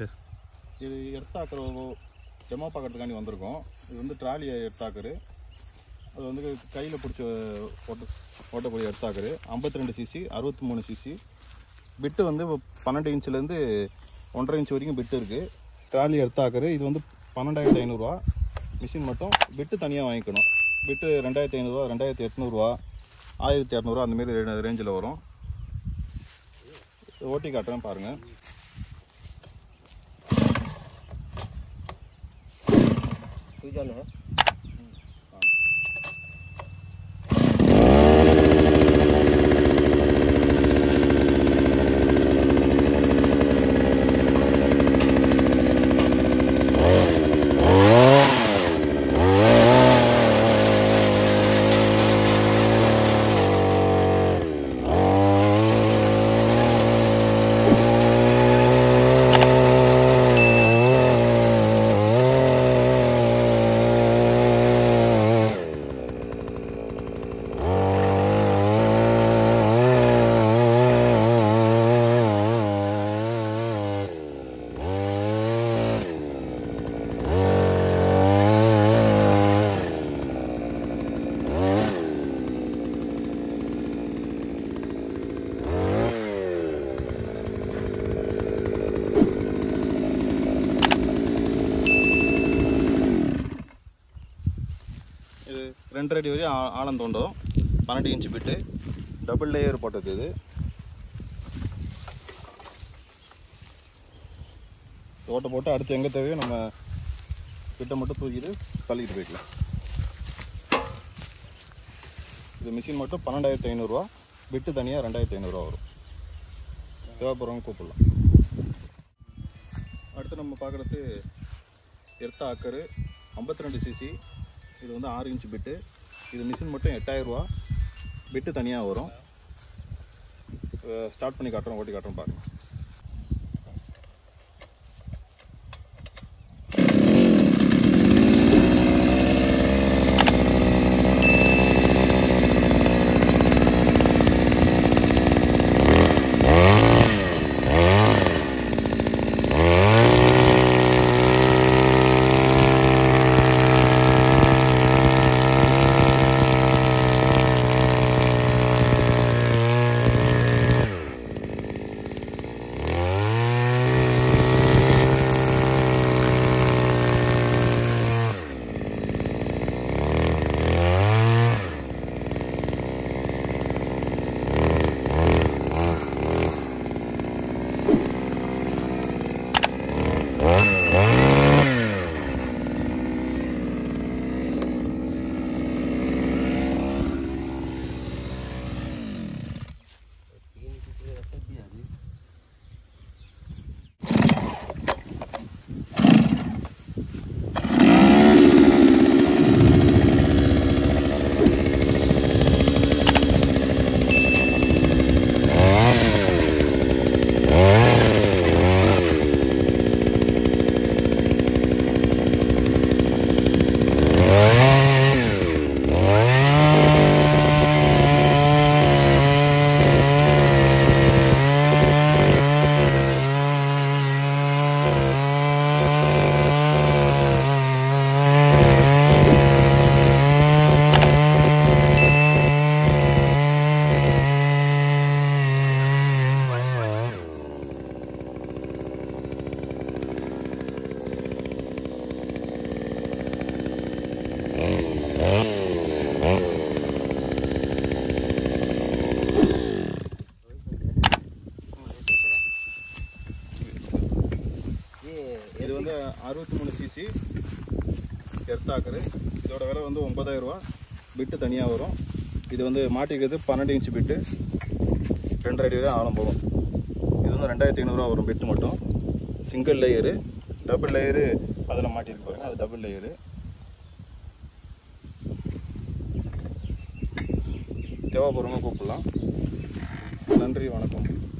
Yes. இது earth auger demo பார்க்கறதுக்காண்டி வந்திருக்கோம் இது வந்து ட்ராலி எர்த்தாக்கரு அது வந்து கையில் பிடிச்ச ஓட்ட ஓட்டக்கூடிய எர்த்தாக்கரு ஐம்பத்தி ரெண்டு சிசி அறுபத்தி மூணு சிசி பிட்டு வந்து இப்போ பன்னெண்டு இன்ச்லேருந்து ஒன்றரை இன்ச் வரைக்கும் பிட்டு இருக்குது ட்ராலி எர்த்தாக்கரு இது வந்து பன்னெண்டாயிரத்தி ஐநூறுரூவா மிஷின் மட்டும் பிட்டு தனியாக வாங்கிக்கணும் பிட்டு ரெண்டாயிரத்தி ஐநூறுரூவா ரெண்டாயிரத்தி எட்நூறுவா ஆயிரத்தி இரநூறுவா அந்தமாரி ரேஞ்சில் வரும் ஓட்டி காட்டுறேன் பாருங்கள் இது ரெண்டரை அடி வரையும் ஆ- ஆழம் தோண்டும் பன்னெண்டு இன்ச்சு பிட்டு டபுள் லேயர் போட்டது இது ஓட்டை போட்டு அடுத்து எங்கே தேவையோ நம்ம பிட்டை மட்டும் தூக்கிட்டு தள்ளிட்டு போய்க்கலாம் இது மிஷின் மட்டும் பன்னெண்டாயிரத்தி ஐநூறுரூவா பிட்டு தனியாக ரெண்டாயிரத்தி ஐநூறுரூவா வரும் தேவைப்படுறவங்க கூப்பிடலாம் அடுத்து நம்ம பார்க்குறது எர்த்தா அக்கரு ஐம்பத்தி ரெண்டு சிசி இது வந்து ஆறு இன்ச் பிட்டு இது மிஷின் மட்டும் எட்டாயிரரூவா பிட்டு தனியாக வரும் ஸ்டார்ட் பண்ணி காட்டுறோம் ஓட்டி காட்டுறோம் பாருங்க இது வந்து அறுபத்தி மூணு சிசி எர்த்தாக்கரு இதோட விலை வந்து ஒன்பதாயிரம் ரூபா பிட்டு தனியாக வரும் இது வந்து மாட்டிக்கிறது பன்னெண்டு இன்ச் பிட்டு ரெண்டரை அடி வரை ஆழம் போகும் இது வந்து ரெண்டாயிரத்தி ஐநூறுரூவா வரும் பிட்டு மட்டும் சிங்கிள் லேயரு டபுள் லேயரு அதில் மாட்டிருக்கு பாருங்க அது டபுள் லேயரு தேவைப்படுறவங்க கூப்பிடலாம் நன்றி வணக்கம்